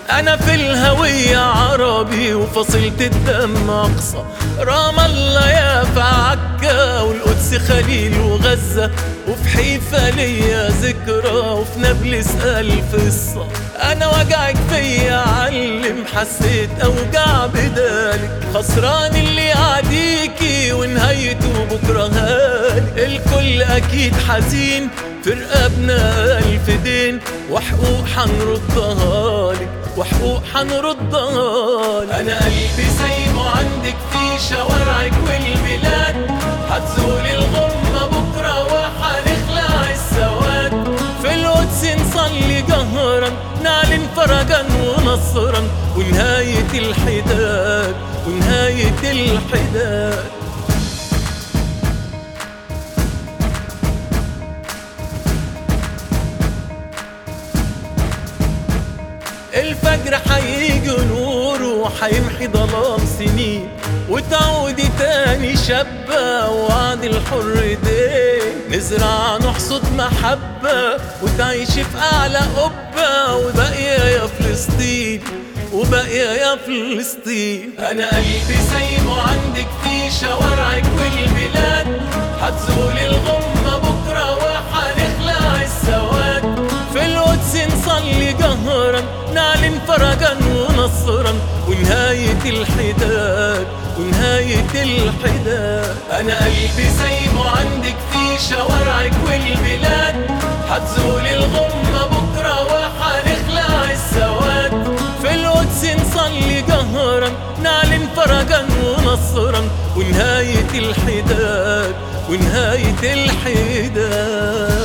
أنا في الهوية عربي وفصيلة الدم أقصى رام الله يا عكا والقدس خليل وغزة وفي حيفا ليا ذكرى وفي نابلس ألف قصة أنا وجعك فيا علم حسيت أوجع بدالك خسران اللي يعديكي ونهايته بكرة هالي الكل أكيد حزين في رقابنا ألف دين وحقوق حنردها لك وحقوق حنردها لك أنا قلبي سايبه عندك في شوارعك والبلاد هتزول الغمة بكرة وحنخلع السواد في القدس نصلي جهرا نعلن فرجا ونصرا ونهاية الحداد ونهاية الحداد الفجر حيجي نور وحيمحي ظلام سنين وتعودي تاني شابة وعد الحر دين نزرع نحصد محبة وتعيشي في أعلى قبة وباقية يا فلسطين وباقية يا فلسطين أنا قلبي سايبه عندك في شوارعك والبلاد هتزول الغمة بكرة وحنخلع السواد في القدس نصلي جهرا نعلن فرجا ونصرا ونهاية الحداد ونهاية الحداد أنا قلبي سايبه عندك في شوارعك والبلاد هتزول الغمة بكرة وحنخلع السواد في القدس نصلي جهرا نعلن فرجا ونصرا ونهاية الحداد ونهاية الحداد